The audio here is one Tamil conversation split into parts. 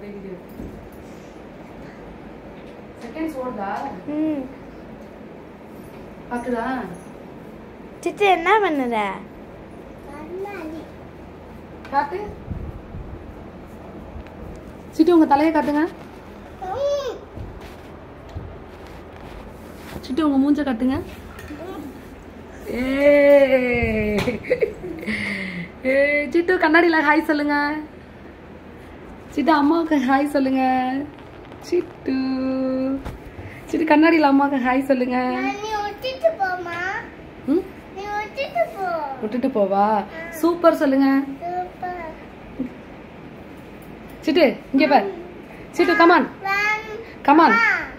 செகண்ட்ஸ் ஓடுதா ம் பாக்குதா சித்து என்ன பண்ணுற காட்டு சிட்டு உங்க தலையை காட்டுங்க சிட்டு உங்க மூஞ்ச காட்டுங்க ஏய். ஏய், சிட்டு கண்ணாடியில ஹாய் சொல்லுங்க சிட்டு அம்மாவுக்கு ஹாய் சொல்லுங்க சிட்டு சிட்டு கண்ணாடியில அம்மாவுக்கு ஹாய் சொல்லுங்க நீ விட்டுட்டு போமா ம் நீ விட்டுட்டு போ விட்டுட்டு போவா சூப்பர் சொல்லுங்க சூப்பர் சிட்டு இங்க பார் சிட்டு கமான் கமான்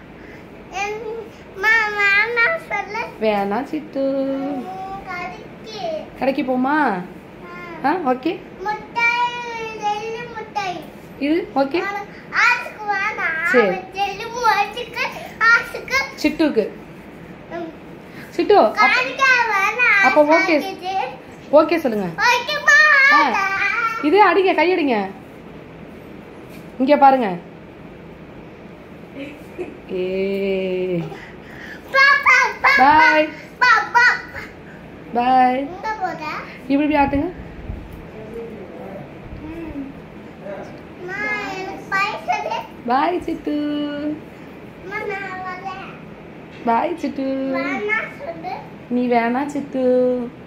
மாமா சொல்லு வேணாம் சிட்டு கடிக்கு கடைக்கு போமா ஆ ஓகே முட்டாய் ஜெல்லி முட்டாய் இது ஓகே ஆசுக்கு வேணாம் சரி. ஜெல்லி முட்டாய்க்கு ஆசுக்கு சிட்டுக்கு சிட்டு அப்- காணிக்கா வேணாம் அப்ப okay. ஓகே சொல்லுங்க ஓகேமா ஆ. இது அடிங்க கையடிங்க இங்க பாருங்க ஏ பாப்பா பாய் பாப்பா பாய் எங்க போற இப்படி இப்படி ஆட்டுங்க அம்மா, எனக்கு பைசா பாய் சிட்டு நான் வரேன் பாய் சிட்டு வேணா சொல்லு நீ வேணா சிட்டு